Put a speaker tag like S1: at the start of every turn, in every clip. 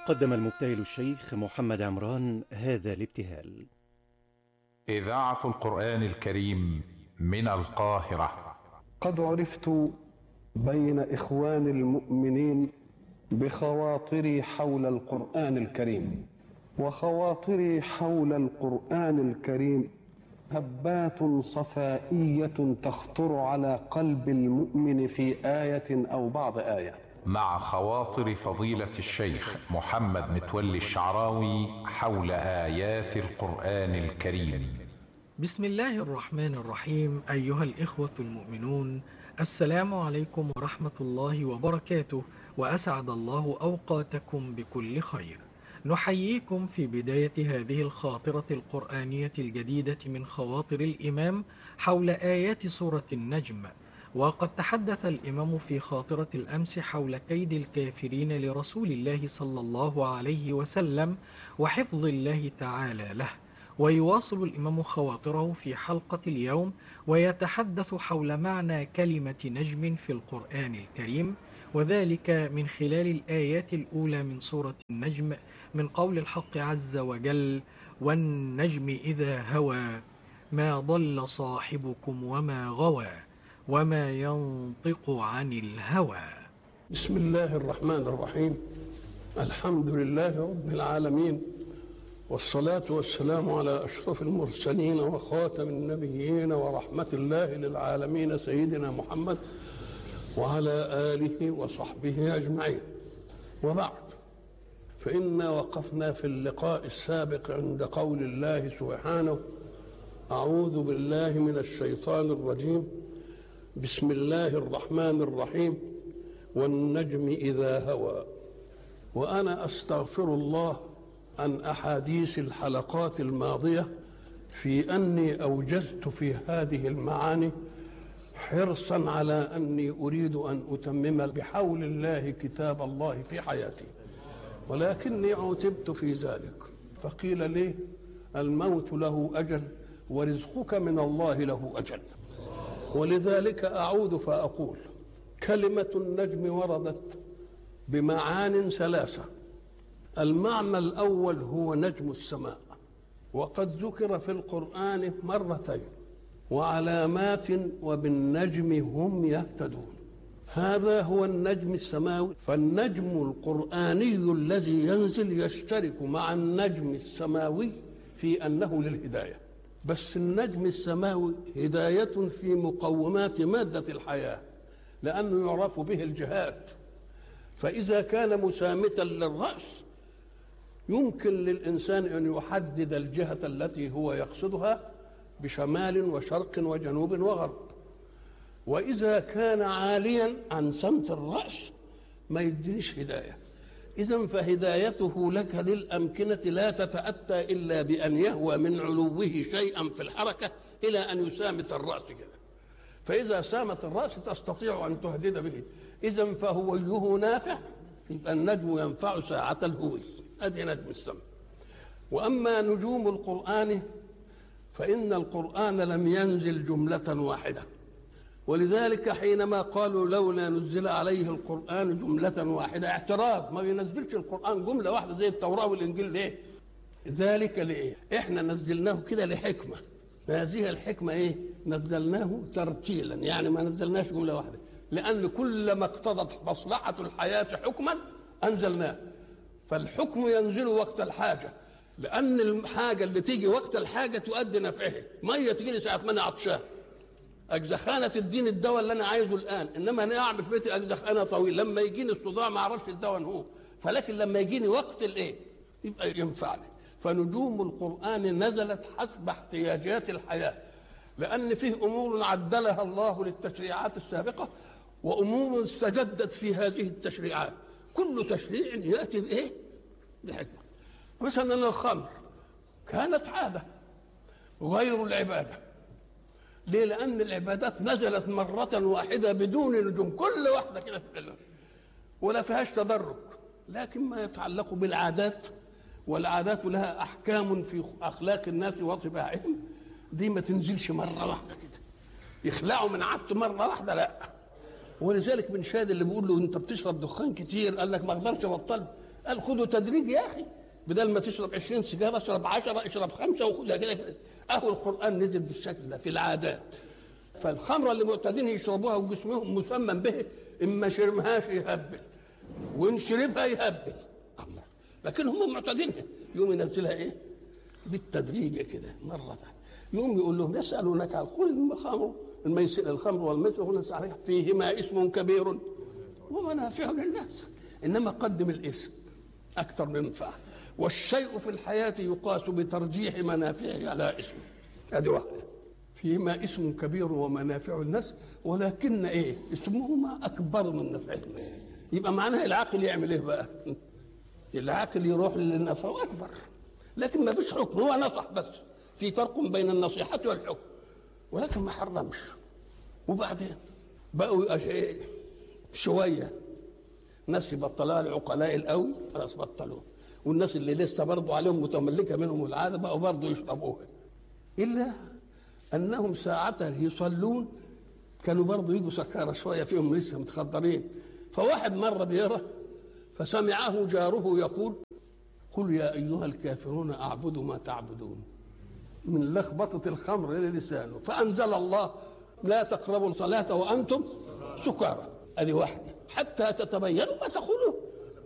S1: قدم المبتهل الشيخ محمد عمران هذا الابتهال
S2: إذاعة القرآن الكريم من القاهرة
S3: قد عرفت بين إخوان المؤمنين بخواطري حول القرآن الكريم وخواطري حول القرآن الكريم هبات صفائية تخطر على قلب المؤمن في آية أو بعض آية
S2: مع خواطر فضيلة الشيخ محمد متولي الشعراوي حول آيات القرآن الكريم
S4: بسم الله الرحمن الرحيم أيها الإخوة المؤمنون السلام عليكم ورحمة الله وبركاته وأسعد الله أوقاتكم بكل خير نحييكم في بداية هذه الخاطرة القرآنية الجديدة من خواطر الإمام حول آيات سورة النجم وقد تحدث الإمام في خاطرة الأمس حول كيد الكافرين لرسول الله صلى الله عليه وسلم وحفظ الله تعالى له ويواصل الإمام خواطره في حلقة اليوم ويتحدث حول معنى كلمة نجم في القرآن الكريم وذلك من خلال الآيات الأولى من سورة النجم من قول الحق عز وجل والنجم إذا هوى ما ضل صاحبكم وما غوى وما ينطق عن الهوى
S3: بسم الله الرحمن الرحيم الحمد لله رب العالمين والصلاة والسلام على أشرف المرسلين وخاتم النبيين ورحمة الله للعالمين سيدنا محمد وعلى آله وصحبه أجمعين وبعد فإنا وقفنا في اللقاء السابق عند قول الله سبحانه أعوذ بالله من الشيطان الرجيم بسم الله الرحمن الرحيم والنجم إذا هوى وأنا أستغفر الله عن أحاديث الحلقات الماضية في أني أوجزت في هذه المعاني حرصا على أني أريد أن أتمم بحول الله كتاب الله في حياتي ولكني عوتبت في ذلك فقيل لي الموت له أجل ورزقك من الله له أجل ولذلك أعود فأقول كلمة النجم وردت بمعان ثلاثة المعنى الأول هو نجم السماء وقد ذكر في القرآن مرتين وعلامات وبالنجم هم يهتدون هذا هو النجم السماوي فالنجم القرآني الذي ينزل يشترك مع النجم السماوي في أنه للهداية بس النجم السماوي هداية في مقومات مادة الحياة لأنه يعرف به الجهات فإذا كان مسامتا للرأس يمكن للإنسان أن يحدد الجهة التي هو يقصدها بشمال وشرق وجنوب وغرب وإذا كان عاليا عن سمت الرأس ما يدينش هداية إذا فهدايته لك للأمكنة لا تتأتى إلا بأن يهوى من علوه شيئا في الحركة إلى أن يسامت الرأس كده فإذا سامت الرأس تستطيع أن تهدد به إذا فهويه نافع يبقى النجم ينفع ساعة الهوي هذه نجم السماء وأما نجوم القرآن فإن القرآن لم ينزل جملة واحدة ولذلك حينما قالوا لولا نزل عليه القرآن جملة واحدة اعتراض ما بينزلش القرآن جملة واحدة زي التوراة والإنجيل ليه؟ ذلك لإيه؟ إحنا نزلناه كده لحكمة هذه الحكمة إيه؟ نزلناه ترتيلا يعني ما نزلناش جملة واحدة لأن كل ما اقتضت مصلحة الحياة حكما أنزلناه فالحكم ينزل وقت الحاجة لأن الحاجة اللي تيجي وقت الحاجة تؤدي نفعها مية تجي لي ساعة ما أنا عطشان أجزخانة تديني الدواء اللي أنا عايزه الآن إنما أنا أعمل في بيتي أجزخانة طويل لما يجيني الصداع ما أعرفش الدواء هو فلكن لما يجيني وقت الإيه يبقى ينفعني فنجوم القرآن نزلت حسب احتياجات الحياة لأن فيه أمور عدلها الله للتشريعات السابقة وأمور استجدت في هذه التشريعات كل تشريع يأتي بإيه؟ بحكمة مثلا الخمر كانت عادة غير العبادة ليه؟ لأن العبادات نزلت مرة واحدة بدون نجوم كل واحدة كده في العلم ولا فيهاش تدرج لكن ما يتعلق بالعادات والعادات لها أحكام في أخلاق الناس وطباعهم دي ما تنزلش مرة واحدة كده يخلعوا من عادته مرة واحدة لا ولذلك بن شاد اللي بيقول له انت بتشرب دخان كتير قال لك ما اقدرش ابطل قال خدوا تدريج يا اخي بدل ما تشرب 20 سيجاره اشرب 10 اشرب خمسه وخدها كده كده اهو القران نزل بالشكل ده في العادات فالخمره اللي معتادين يشربوها وجسمهم مسمم به اما شرمهاش يهبل وان شربها يهبل الله لكن هم معتادينها يوم ينزلها ايه بالتدريج كده مره يوم يقول لهم يسالونك عن قل الخمر الميسر الخمر والميسر هنا عليها فيهما اسم كبير ومنافع للناس انما قدم الاسم اكثر من منفعه والشيء في الحياه يقاس بترجيح منافعه على اسمه هذه واحده فيهما اسم كبير ومنافع الناس ولكن ايه اسمهما اكبر من نفعهما يبقى معناها العاقل يعمل ايه بقى العاقل يروح للنفع اكبر لكن ما فيش حكم هو نصح بس في فرق بين النصيحة والحكم ولكن ما حرمش وبعدين بقوا شوية ناس يبطلوها العقلاء القوي خلاص بطلوها والناس اللي لسه برضه عليهم متملكة منهم العادة بقوا برضه يشربوها إلا أنهم ساعتها يصلون كانوا برضه يجوا سكارى شوية فيهم لسه متخدرين فواحد مرة بيرى فسمعه جاره يقول قل يا أيها الكافرون أعبد ما تعبدون من لخبطة الخمر للسانه فأنزل الله لا تقربوا الصلاة وأنتم سكارى هذه واحدة حتى تتبينوا ما تقولون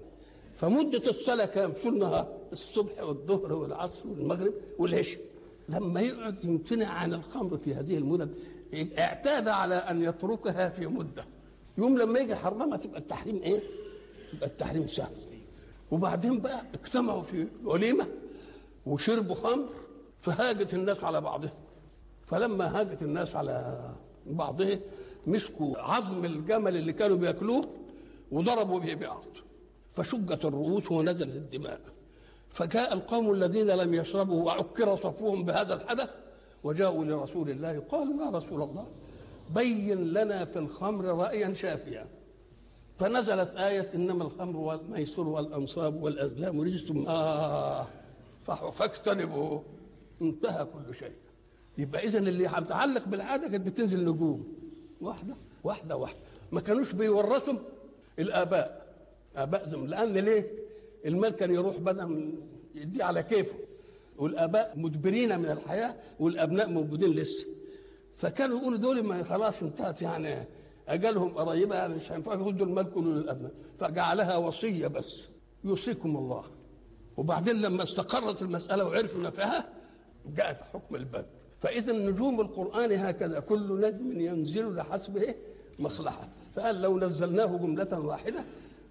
S3: فمدة الصلاة كام شو النهار الصبح والظهر والعصر والمغرب والعشاء لما يقعد يمتنع عن الخمر في هذه المدة اعتاد على أن يتركها في مدة يوم لما يجي حرمها تبقى التحريم ايه؟ يبقى التحريم سهل وبعدين بقى اجتمعوا في وليمة وشربوا خمر فهاجت الناس على بعضها فلما هاجت الناس على بعضها مسكوا عظم الجمل اللي كانوا بياكلوه وضربوا به بعض فشجت الرؤوس ونزلت الدماء فجاء القوم الذين لم يشربوا وعكر صفوهم بهذا الحدث وجاءوا لرسول الله قالوا يا رسول الله بين لنا في الخمر رأيا شافيا فنزلت آية إنما الخمر والميسر والأنصاب والأزلام رجس آه فاجتنبوه انتهى كل شيء يبقى اذا اللي متعلق بالعاده كانت بتنزل نجوم واحده واحده واحده ما كانوش بيورثوا الاباء اباء زم لان ليه المال كان يروح بدل يدي على كيفه والاباء مدبرين من الحياه والابناء موجودين لسه فكانوا يقولوا دول ما خلاص انتهت يعني اجالهم قريبه يعني مش هينفع يردوا المال كله للابناء فجعلها وصيه بس يوصيكم الله وبعدين لما استقرت المساله وعرفوا نفعها جاءت حكم البند فإذا نجوم القرآن هكذا كل نجم ينزل لحسب إيه؟ مصلحة فقال لو نزلناه جملة واحدة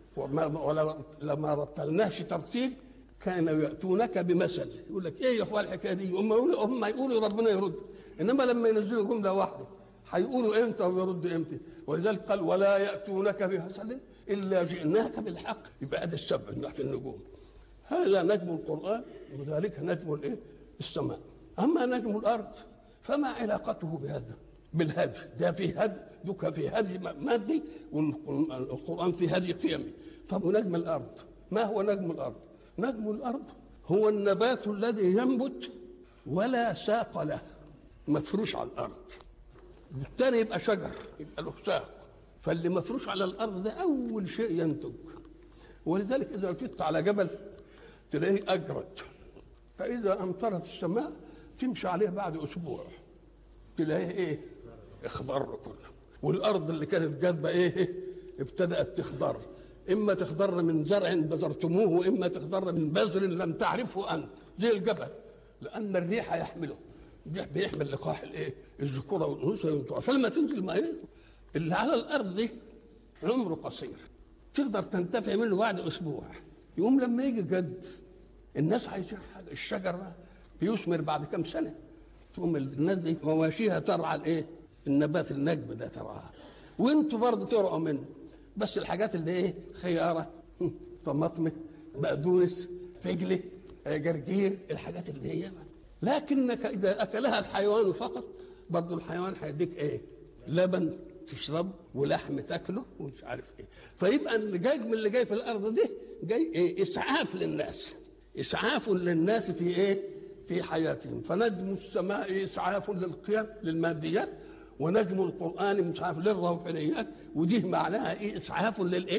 S3: ولما رتلناش ترتيل كانوا يأتونك بمثل يقول لك إيه يا أخوان الحكاية دي هم يقولوا هم يقولوا ربنا يرد إنما لما ينزلوا جملة واحدة هيقولوا إمتى ويرد إمتى ولذلك قال ولا يأتونك بمثل إلا جئناك بالحق يبقى هذا السبع في النجوم هذا نجم القرآن وذلك نجم الإيه؟ السماء أما نجم الأرض فما علاقته بهذا بالهدي ده في هدي دوك في هدي مادي والقرآن في هدي قيمي طب ونجم الأرض ما هو نجم الأرض نجم الأرض هو النبات الذي ينبت ولا ساق له مفروش على الأرض الثاني يبقى شجر يبقى له ساق فاللي مفروش على الأرض ده أول شيء ينتج ولذلك إذا رفضت على جبل تلاقيه أجرد فإذا أمطرت السماء تمشي عليه بعد أسبوع تلاقيه إيه؟ اخضر كله والأرض اللي كانت جاذبة إيه؟ ابتدأت تخضر إما تخضر من زرع بذرتموه وإما تخضر من بذر لم تعرفه أنت زي الجبل لأن الريح يحمله الريح بيحمل لقاح الإيه؟ الذكورة والأنوثة فلما تنزل الماء اللي على الأرض دي عمره قصير تقدر تنتفع منه بعد أسبوع يقوم لما يجي جد الناس عايزين حاجه الشجر بيثمر بعد كم سنه تقوم الناس دي مواشيها ترعى الايه؟ النبات النجم ده ترعاه وانتوا برضه ترعوا منه بس الحاجات اللي ايه؟ خياره طماطم بقدونس فجله جرجير الحاجات اللي هي لكنك اذا اكلها الحيوان فقط برضه الحيوان هيديك ايه؟ لبن تشرب ولحم تاكله ومش عارف ايه فيبقى اللي جاي من اللي جاي في الارض دي جاي ايه اسعاف للناس اسعاف للناس في ايه في حياتهم فنجم السماء اسعاف للقيم للماديات ونجم القران اسعاف للروحانيات ودي معناها ايه اسعاف للايه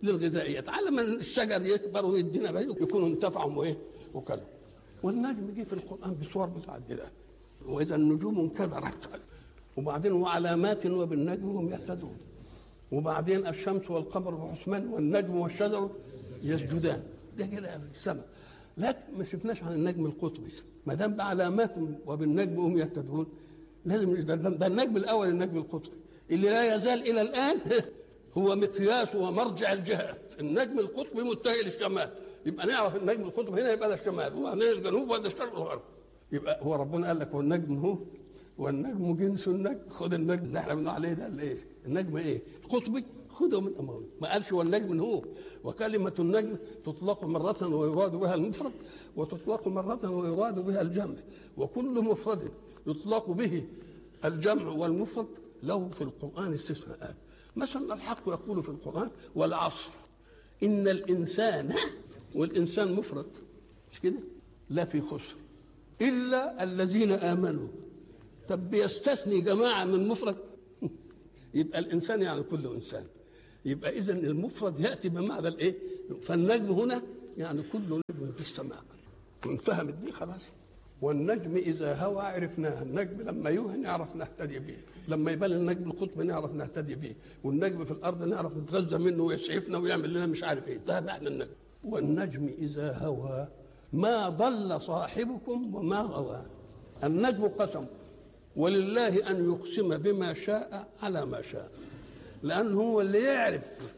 S3: للغذائيات على ما الشجر يكبر ويدينا بقى يكونوا انتفعوا وايه وكلوا والنجم جه في القران بصور متعدده واذا النجوم انكدرت وبعدين وعلامات وبالنجم هم يهتدون وبعدين الشمس والقمر وحسمان والنجم والشجر يسجدان ده كده في السماء لكن ما شفناش عن النجم القطبي ما دام بعلامات وبالنجم هم يهتدون لازم ده, ده النجم الاول النجم القطبي اللي لا يزال الى الان هو مقياس ومرجع الجهات النجم القطبي متجه للشمال يبقى نعرف النجم القطبي هنا يبقى ده الشمال وبعدين الجنوب وده الشرق والغرب يبقى هو ربنا قال لك والنجم هو والنجم جنس النجم خد النجم اللي احنا بنقول عليه ده اللي ايه النجم ايه قطبي خذه من امامه ما قالش والنجم هو وكلمة النجم تطلق مرة ويراد بها المفرد وتطلق مرة ويراد بها الجمع وكل مفرد يطلق به الجمع والمفرد له في القرآن استثناءات مثلا الحق يقول في القرآن والعصر إن الإنسان والإنسان مفرد مش كده لا في خسر إلا الذين آمنوا طب بيستثني جماعة من مفرد يبقى الإنسان يعني كل إنسان يبقى إذا المفرد يأتي بمعنى الإيه فالنجم هنا يعني كل نجم في السماء وانفهمت دي خلاص والنجم إذا هوى عرفناه النجم لما يوهي نعرف نهتدي به لما يبان النجم القطب نعرف نهتدي به والنجم في الأرض نعرف نتغذى منه ويسعفنا ويعمل لنا مش عارف إيه ده معنى النجم والنجم إذا هوى ما ضل صاحبكم وما غوى النجم قسم ولله أن يقسم بما شاء على ما شاء لأنه هو اللي يعرف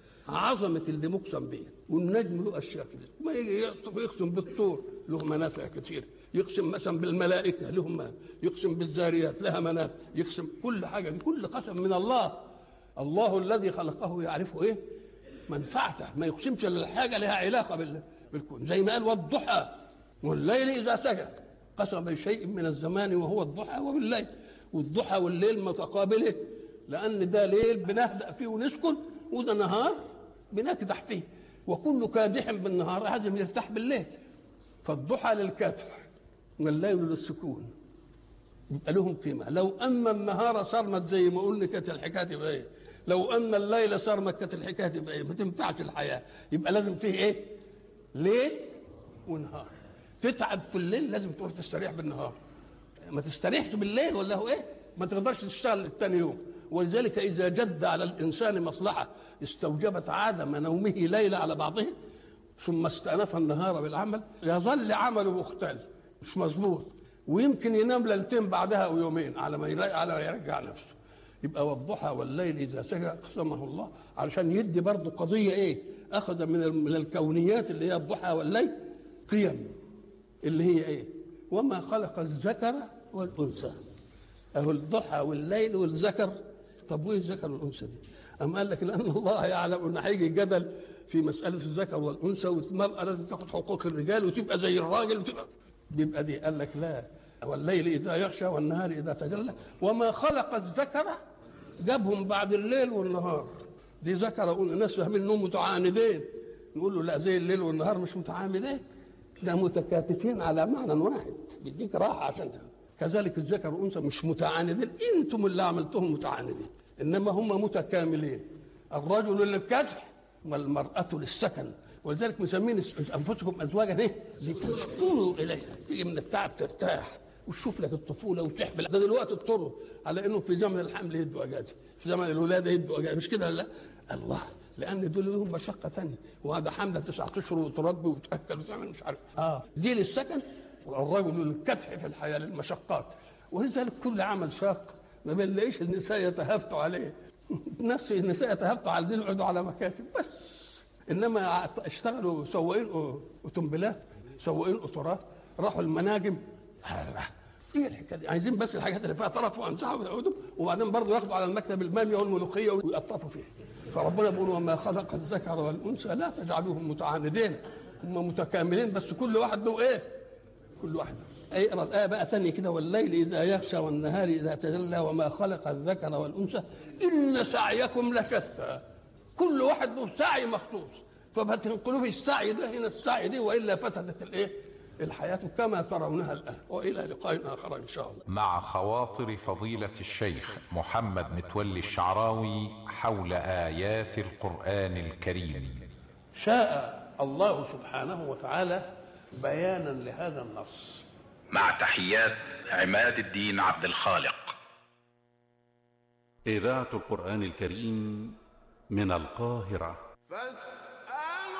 S3: عظمة اللي مقسم به والنجم له أشياء كده ما يجي يقسم بالطور له منافع كثيرة يقسم مثلا بالملائكة لهم منافع. يقسم بالذاريات لها منافع يقسم كل حاجة دي كل قسم من الله الله الذي خلقه يعرفه إيه منفعته ما يقسمش الا الحاجة لها علاقة بال- بالكون زي ما قال والضحى والليل إذا سجى قسم بشيء من الزمان وهو الضحى وبالليل والضحى والليل متقابله لأن ده ليل بنهدأ فيه ونسكن وده نهار بنكدح فيه وكل كادح بالنهار لازم يرتاح بالليل فالضحى للكدح والليل للسكون يبقى لهم قيمة لو أن النهار صرمت زي ما قلنا كانت الحكاية تبقى إيه لو أن الليل صرمت كانت الحكاية تبقى إيه ما تنفعش الحياة يبقى لازم فيه إيه ليل ونهار تتعب في الليل لازم تروح تستريح بالنهار ما تستريحش بالليل ولا هو ايه ما تقدرش تشتغل الثاني يوم ولذلك اذا جد على الانسان مصلحه استوجبت عدم نومه ليله على بعضه ثم استأنف النهار بالعمل يظل عمله مختل مش مظبوط ويمكن ينام ليلتين بعدها او يومين على ما يرجع على ما يرجع نفسه يبقى والضحى والليل اذا سجى قسمه الله علشان يدي برضه قضيه ايه اخذ من ال- من الكونيات اللي هي الضحى والليل قيم اللي هي ايه وما خلق الذكر والانثى اهو الضحى والليل والذكر طب وايه الذكر والانثى دي أم قال لك لان الله يعلم ان هيجي جدل في مساله الذكر والانثى والمراه لازم تاخد حقوق الرجال وتبقى زي الراجل وتبقى بيبقى دي قال لك لا والليل اذا يغشى والنهار اذا تجلى وما خلق الذكر جابهم بعد الليل والنهار دي ذكر اقول الناس فاهمين انهم متعاندين نقول له لا زي الليل والنهار مش متعامدين ده متكاتفين على معنى واحد بيديك راحه عشان تفهم. كذلك الذكر والانثى مش متعاندين انتم اللي عملتهم متعاندين انما هم متكاملين الرجل للكدح والمراه للسكن ولذلك مسمين انفسكم ازواجا ايه؟ لتسكنوا اليها تيجي من التعب ترتاح وتشوف لك الطفوله وتحمل ده دلوقتي اضطروا على انه في زمن الحمل يدوا اجازه في زمن الولاده يدوا اجازه مش كده لا الله لان دول لهم مشقه ثانيه وهذا حمله تسعة اشهر وتربي وتاكل وتعمل مش عارف اه دي للسكن والرجل للكدح في الحياه للمشقات ولذلك كل عمل شاق ما بنلاقيش النساء يتهافتوا عليه نفس النساء يتهافتوا على دين يقعدوا على مكاتب بس انما اشتغلوا سواقين اوتومبيلات سواقين قطارات راحوا المناجم الله ايه الحكايه دي عايزين بس الحاجات اللي فيها طرف وامسحوا ويقعدوا وبعدين برضه ياخدوا على المكتب الماميه والملوخيه ويقطفوا فيها فربنا بيقول وما خلق الذكر والانثى لا تجعلوهم متعاندين هم متكاملين بس كل واحد له ايه؟ كل واحد اقرا الايه بقى ثانيه كده والليل اذا يغشى والنهار اذا تجلى وما خلق الذكر والانثى ان سعيكم لشتى كل واحد له سعي مخصوص فما تنقلوا في السعي ده هنا السعي دي والا فسدت الايه؟ الحياة كما ترونها الآن وإلى لقاء آخر إن شاء الله
S2: مع خواطر فضيلة الشيخ محمد متولي الشعراوي حول آيات القرآن الكريم
S3: شاء الله سبحانه وتعالى بيانا لهذا النص
S5: مع تحيات عماد الدين عبد الخالق
S6: إذاعة القرآن الكريم من القاهرة
S7: فاستمعوا